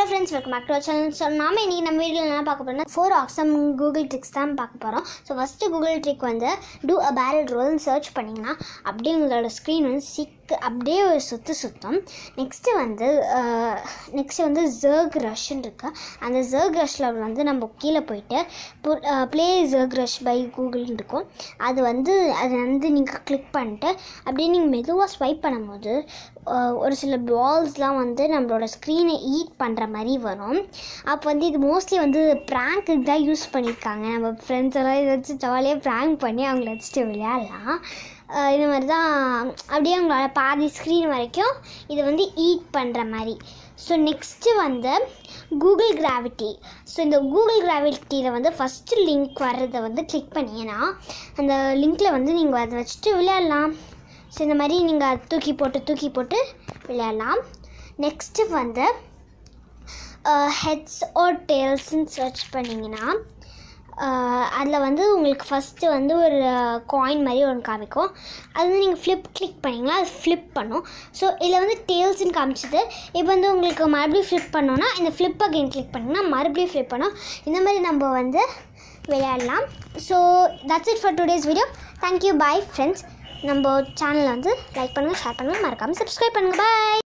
hello friends welcome back to channel so நாம இன்றைக்கி நம்ம வீட்டில் என்ன பார்க்க போகிறோம்னா ஃபோர் ஆக்ஸம் கூகுள் ட்ரிக்ஸ் தான் பார்க்க போகிறோம் ஸோ ஃபஸ்ட்டு கூகுள் ட்ரிக் வந்து டூ அ பேரல் ரோல்னு சர்ச் பண்ணிங்கன்னா அப்படியே உங்களோட ஸ்க்ரீன் வந்து சிக்கு அப்படியே ஒரு சுற்று சுத்தம் நெக்ஸ்ட்டு வந்து நெக்ஸ்ட்டு வந்து ஜர்க் ரஷ்ன்னு இருக்கு அந்த ஜர்க் ரஷ்ஷில் வந்து நம்ம கீழே போயிட்டு ப்ளே ஜர்க் ரஷ் பை கூகுள்னு இருக்கும் அது வந்து அது வந்து நீங்கள் கிளிக் பண்ணிட்டு அப்படியே நீங்கள் மெதுவாக ஸ்வைப் பண்ணும்போது அஹ், ஒரு சில பால்ஸ்லாம் வந்து நம்மளோட ஸ்க்ரீனை ஈட் பண்ணுற மாதிரி வரும் அப்போ வந்து இது மோஸ்ட்லி வந்து ப்ராங்க்குக்கு தான் யூஸ் பண்ணியிருக்காங்க நம்ம ஃப்ரெண்ட்ஸ் எல்லாம் இதை வச்சு ஜாலியாக ப்ராங்க் பண்ணி அவங்கள வச்சுட்டு விளையாடலாம் அஹ், இது மாதிரி தான் அப்படியே அவங்களோட பாதி ஸ்க்ரீன் வரைக்கும் இது வந்து ஈட் பண்ணுற மாதிரி ஸோ நெக்ஸ்ட்டு வந்து கூகுள் கிராவிட்டி ஸோ இந்த கூகுள் கிராவிட்டியில் வந்து ஃபஸ்ட்டு லிங்க் வர்றதை வந்து கிளிக் பண்ணிங்கன்னா அந்த லிங்க்கில் வந்து நீங்கள் அதை வச்சுட்டு விளையாடலாம் ஸோ இந்த மாதிரி நீங்கள் தூக்கி போட்டு தூக்கி போட்டு விளையாடலாம் நெக்ஸ்ட்டு வந்து ஹெட்ஸ் ஆர் டேல்ஸ்ன்னு சர்ச் பண்ணிங்கன்னா அதில் வந்து உங்களுக்கு ஃபஸ்ட்டு வந்து ஒரு காயின் மாதிரி ஒன்று காமிக்கும் அது வந்து நீங்கள் ஃப்ளிப் கிளிக் பண்ணிங்கன்னா அது ஃப்ளிப் பண்ணும் ஸோ இதில் வந்து டேல்ஸ்ன்னு காமிச்சது இப்போ வந்து உங்களுக்கு மறுபடியும் ஃப்ளிப் பண்ணோன்னா இந்த ஃப்ளிப் அகைன் கிளிக் பண்ணிங்கன்னா மறுபடியும் ஃப்ளிப் பண்ணும் இந்த மாதிரி நம்ம வந்து விளையாடலாம் so that's it for today's video thank you bye friends நம்ம சேனலை வந்து லைக் பண்ணுங்கள் ஷேர் பண்ணுங்கள் மறக்காமல் சப்ஸ்கிரைப் பண்ணுங்கள் பாய்